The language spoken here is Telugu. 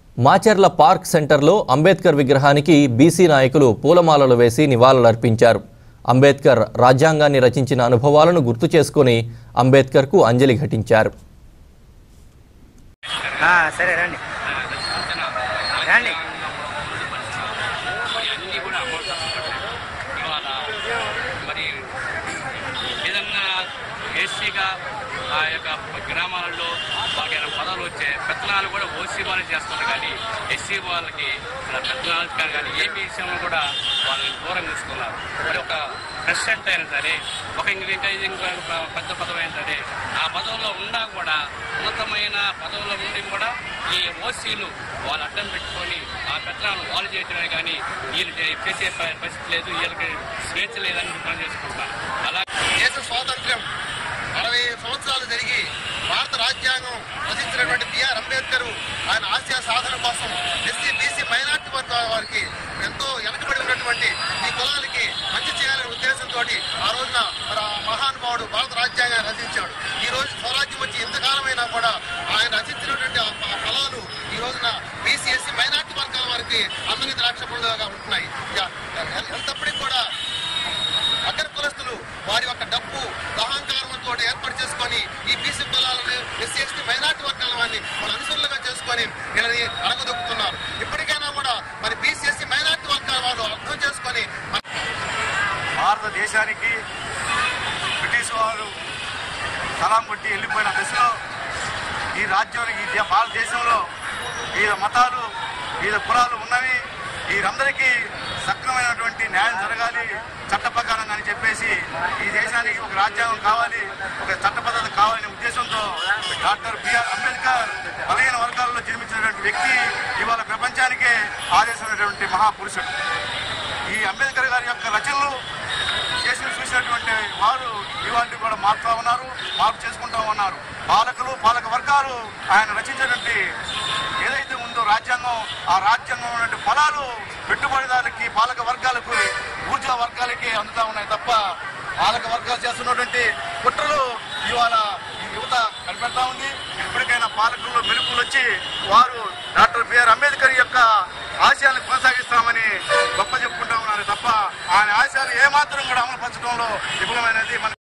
మాచర్ల పార్క్ సెంటర్లో అంబేద్కర్ విగ్రహానికి బీసీ నాయకులు పూలమాలలు వేసి నివాళులర్పించారు అంబేద్కర్ రాజ్యాంగాన్ని రచించిన అనుభవాలను గుర్తు చేసుకుని అంబేద్కర్కు అంజలి ఘటించారు ఆ, సరే రండి రండి అన్నీ కూడా అమలు చేస్తున్నారు. ఇవాళ మరి ఏదన్నా ఏసీగా ఆ యొక్క గ్రామాలలో వాళ్ళకి పదాలు వచ్చే పెత్తనాలు కూడా ఓసీ వాళ్ళు చేస్తున్నారు కానీ ఎస్సీ వాళ్ళకి ఇలా పెత్తనాలు కానీ కానీ ఏ విషయంలో కూడా వాళ్ళని దూరం తీసుకున్నారు మరి ఒక ప్రెసిడెంట్ అయినా సరే ఒక ఇంక ఇంకా ఇది ఇంకా ఒక పెద్ద పదవి అయినా సరే ఆ పదవిలో ఉన్నా కూడా ఉన్నతమైన పదవులో ఉండి కూడా ఈ ఓసీలు వాళ్ళు అడ్డం పెట్టుకొని ఆ పెత్తనాలు వాళ్ళు చేయటమే కానీ వీళ్ళు చే- చేసే ప- పరిస్థితి లేదు వీళ్ళకి స్వేచ్ఛ లేదని పని చేసుకుంటారు అలా దేశ స్వాతంత్ర్యం అరవై సంవత్సరాలు జరిగి భారత రాజ్యాంగం రచించినటువంటి బిఆర్ అంబేద్కర్ ఆయన ఆశయ సాధన కోసం ఎస్సీ బీసీ మైనార్టీ వర్గాల వారికి ఎంతో వెనకబడి ఉన్నటువంటి ఈ కులాలకి మంచి చేయాలనే ఉద్దేశంతో ఆ రోజున మరి ఆ మహానుభావుడు భారత రాజ్యాంగాన్ని రచించాడు ఈ రోజు స్వరాజ్యం వచ్చి ఇంతకాలమైనా కూడా ఆయన రచించినటువంటి ఆ ఫ- ఫలాలు ఈ రోజున బీసీ ఎస్సీ మైనార్టీ వర్గాల వారికి అందరి ద్రాక్ష పండుగగా ఉంటున్నాయి ఇక ఎంతప్పటికి కూడా అగ్ర కులస్తులు వారి యొక్క డబ్బు అహంకారంతో ఏర్పాటు చేసుకొని ఈ బీసీ కులాలను ఎస్సీ ఎస్టీ మైనార్టీ వర్గాల వారిని వాళ్ళ అనుసరులుగా చేసుకొని వీళ్ళని అడగదొక్కుతున్నారు ఇప్పటికైనా కూడా మరి బీసీ ఎస్సీ మైనార్టీ వర్గాల వాళ్ళు అర్థం చేసుకొని మన భారతదేశానికి బ్రిటిష్ వారు సలాం కొట్టి వెళ్ళిపోయిన దశలో ఈ రాజ్యానికి ఈ దే- భారతదేశంలో వివిధ మతాలు వివిధ కులాలు ఉన్నవి వీరందరికీ సక్రమైనటువంటి న్యాయం జరగాలి చట్ట ప్రకారంగా అని చెప్పేసి ఈ దేశానికి ఒక రాజ్యాంగం కావాలి ఒక చట్ట పద్ధతి కావాలనే ఉద్దేశంతో డాక్టర్ బిఆర్ అంబేద్కర్ బలహీన వర్గాల్లో జన్మించినటువంటి వ్యక్తి ఇవాళ ప్రపంచానికే ఆదేశమైనటువంటి మహాపురుషుడు ఈ అంబేద్కర్ గారి యొక్క రచనలు చేసి చూసినటువంటి వారు ఇవాళ కూడా మారుతా ఉన్నారు మార్పు చేసుకుంటా ఉన్నారు పాలకులు పాలక వర్గాలు ఆయన రచించినటువంటి ఏదైతే ఉందో రాజ్యాంగం ఆ రాజ్యాంగం ఉన్నటువంటి ఫలాలు పెట్టుబడిదారులకి పాలక వర్గాలకు ఊర్జా వర్గాలకి అందుతా ఉన్నాయి తప్ప పాలక వర్గాలు చేస్తున్నటువంటి కుట్రలు ఇవాళ ఈ యువత కనిపెడతా ఉంది ఇప్పటికైనా పాలకుల్లో మెలుపులు వచ్చి వారు డాక్టర్ బిఆర్ అంబేద్కర్ యొక్క ఆశయాలను కొనసాగిస్తామని గొప్ప చెప్పుకుంటా ఉన్నారు తప్ప ఆయన ఆశయాలు ఏమాత్రం కూడా అమలు పరచడంలో విఫలమైనది మన